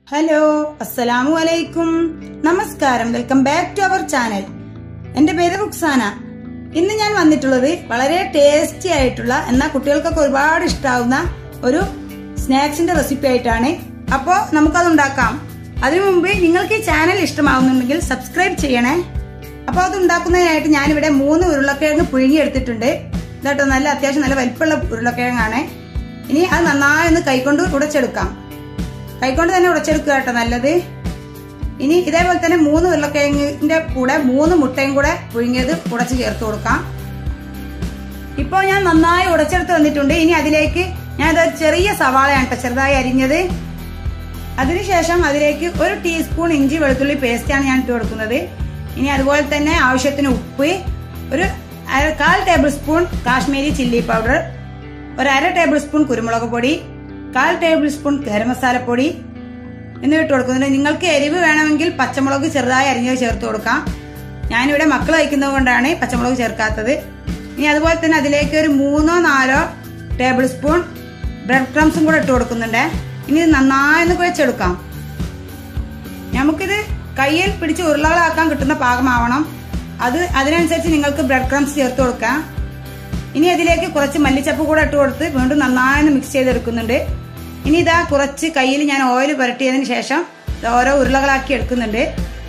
hello അസ്സലാമു അലൈക്കും നമസ്കാരം welcome back to our channel എന്റെ പേര് റുക്സാന ഇന്ന് ഞാൻ വന്നിട്ടുള്ളത് വളരെ ടേസ്റ്റി ആയിട്ടുള്ള എന്നാൽ കുട്ടികൾക്കൊക്കെ ഒരുപാട് ഇഷ്ടാവുന്ന ഒരു സ്നാക്സിന്റെ റെസിപ്പി ആയിട്ടാണ് അപ്പോ നമുക്കത് ഉണ്ടാക്കാം അതിനു മുമ്പ് നിങ്ങൾക്ക് ഈ ചാനൽ ഇഷ്ടമാവുന്നുണ്ടെങ്കിൽ സബ്സ്ക്രൈബ് ചെയ്യണേ അപ്പോൾ അത് ഉണ്ടാക്കുന്നതിനായിട്ട് ഞാനിവിടെ മൂന്ന് ഉരുളക്കിഴങ്ങ് പുഴുങ്ങി എടുത്തിട്ടുണ്ട് ഇതാട്ടോ നല്ല അത്യാവശ്യം നല്ല വലിപ്പമുള്ള ഉരുളക്കിഴങ്ങാണ് ഇനി അത് നന്നായി ഒന്ന് കൈകൊണ്ട് ഉടച്ചെടുക്കാം കൈകൊണ്ട് തന്നെ ഉടച്ചെടുക്കുക കേട്ടോ നല്ലത് ഇനി ഇതേപോലെ തന്നെ മൂന്ന് ഉരുളക്കിഴങ്ങിന്റെ കൂടെ മൂന്ന് മുട്ടയും കൂടെ പുഴുങ്ങിയത് ഉടച്ച് ചേർത്ത് കൊടുക്കാം ഇപ്പോൾ ഞാൻ നന്നായി ഉടച്ചെടുത്ത് വന്നിട്ടുണ്ട് ഇനി അതിലേക്ക് ഞാൻ ഇത് ചെറിയ സവാളയാണ് കേട്ടോ ചെറുതായി അരിഞ്ഞത് അതിനുശേഷം അതിലേക്ക് ഒരു ടീസ്പൂൺ ഇഞ്ചി വെളുത്തുള്ളി പേസ്റ്റാണ് ഞാൻ ഇട്ട് കൊടുക്കുന്നത് ഇനി അതുപോലെ തന്നെ ആവശ്യത്തിന് ഉപ്പ് ഒരു അര കാൽ tablespoon Kashmiri chilli powder ഒരു അര ടേബിൾ സ്പൂൺ കുരുമുളക് പൊടി കാൽ ടേബിൾ സ്പൂൺ ഗരം മസാലപ്പൊടി എന്നിവ ഇട്ട് കൊടുക്കുന്നുണ്ട് നിങ്ങൾക്ക് എരിവ് വേണമെങ്കിൽ പച്ചമുളക് ചെറുതായി അരിഞ്ഞത് ചേർത്ത് കൊടുക്കാം ഞാനിവിടെ മക്കൾ കഴിക്കുന്നത് കൊണ്ടാണ് പച്ചമുളക് ചേർക്കാത്തത് ഇനി അതുപോലെ തന്നെ അതിലേക്ക് ഒരു മൂന്നോ നാലോ ടേബിൾ സ്പൂൺ ബ്രെഡ് ക്രംസും കൂടെ ഇട്ട് കൊടുക്കുന്നുണ്ട് ഇനി ഇത് നന്നായി ഒന്ന് കുഴച്ചെടുക്കാം നമുക്കിത് കയ്യിൽ പിടിച്ച് ഉരുളകളാക്കാൻ കിട്ടുന്ന പാകമാവണം അത് അതിനനുസരിച്ച് നിങ്ങൾക്ക് ബ്രെഡ് ക്രംസ് ചേർത്ത് കൊടുക്കാം ഇനി അതിലേക്ക് കുറച്ച് മല്ലിച്ചപ്പ് കൂടെ ഇട്ട് കൊടുത്ത് വീണ്ടും നന്നായി മിക്സ് ചെയ്തെടുക്കുന്നുണ്ട് ഇനി ഇതാ കുറച്ച് കയ്യിൽ ഞാൻ ഓയിൽ പുരട്ടിയതിന് ശേഷം ഓരോ ഉരുളകളാക്കി എടുക്കുന്നുണ്ട്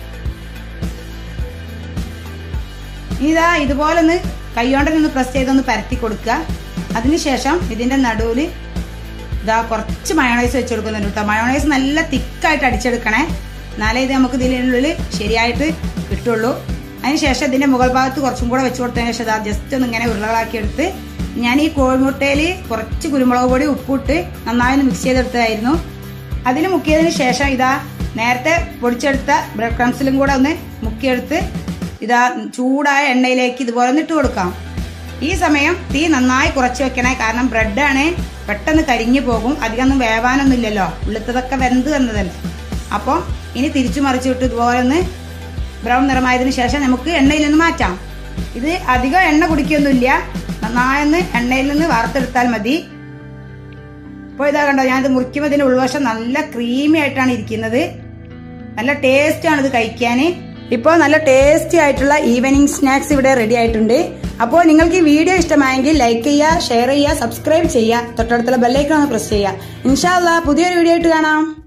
ഇനി ഇതാ ഇതുപോലെ ഒന്ന് കൈകൊണ്ട് നിന്ന് പ്രസ് ചെയ്തൊന്ന് പരത്തി കൊടുക്കുക അതിനുശേഷം ഇതിന്റെ നടുവിൽ ഇതാ കുറച്ച് മയോണൈസ് വെച്ച് കൊടുക്കുന്നുണ്ട് കേട്ടോ മയോണൈസ് നല്ല തിക്കായിട്ട് അടിച്ചെടുക്കണേ എന്നാലേ ഇത് നമുക്ക് ഇതിനുള്ളിൽ ശരിയായിട്ട് കിട്ടുള്ളൂ അതിനുശേഷം ഇതിന്റെ മുകൾ ഭാഗത്ത് കുറച്ചും കൂടെ വെച്ച് കൊടുത്തതിന് ശേഷം ഇതാ ജസ്റ്റ് ഒന്ന് ഇങ്ങനെ ഉരുളകളാക്കി എടുത്ത് ഞാൻ ഈ കോഴിമുട്ടയിൽ കുറച്ച് കുരുമുളക് പൊടി ഉപ്പിട്ട് നന്നായി ഒന്ന് മിക്സ് ചെയ്തെടുത്തതായിരുന്നു അതിൽ മുക്കിയതിന് ശേഷം ഇതാ നേരത്തെ പൊടിച്ചെടുത്ത ബ്രെഡ് ക്രംസിലും കൂടെ ഒന്ന് മുക്കിയെടുത്ത് ഇതാ ചൂടായ എണ്ണയിലേക്ക് ഇതുപോലെ ഒന്ന് ഇട്ട് കൊടുക്കാം ഈ സമയം തീ നന്നായി കുറച്ച് വെക്കണേ കാരണം ബ്രെഡാണ് പെട്ടെന്ന് കരിഞ്ഞു പോകും അധികമൊന്നും വേവാനൊന്നും ഇല്ലല്ലോ ഉള്ളിത്തതൊക്കെ വെന്ത് വന്നതല്ലേ അപ്പോൾ ഇനി തിരിച്ചു മറിച്ച് വിട്ട് ഇതുപോലെ ഒന്ന് ബ്രൗൺ നിറമായതിനു ശേഷം നമുക്ക് എണ്ണയിൽ നിന്ന് മാറ്റാം ഇത് അധികം എണ്ണ കുടിക്കൊന്നുമില്ല നന്നായൊന്ന് എണ്ണയിൽ നിന്ന് വാർത്തെടുത്താൽ മതി ഇപ്പോൾ ഇതാ കണ്ടോ ഞാനിത് മുറിക്കുമ്പോൾ ഇതിന്റെ ഉൾവശം നല്ല ക്രീമി ആയിട്ടാണ് ഇരിക്കുന്നത് നല്ല ടേസ്റ്റ് ആണ് ഇത് കഴിക്കാൻ ഇപ്പോൾ നല്ല ടേസ്റ്റി ആയിട്ടുള്ള ഈവനിങ് സ്നാക്സ് ഇവിടെ റെഡി ആയിട്ടുണ്ട് അപ്പോൾ നിങ്ങൾക്ക് ഈ വീഡിയോ ഇഷ്ടമായെങ്കിൽ ലൈക്ക് ചെയ്യുക ഷെയർ ചെയ്യുക സബ്സ്ക്രൈബ് ചെയ്യുക തൊട്ടടുത്തുള്ള ബെല്ലൈക്കൺ ഒന്ന് പ്രസ് ചെയ്യുക ഇൻഷാല്ല പുതിയൊരു വീഡിയോ ആയിട്ട് കാണാം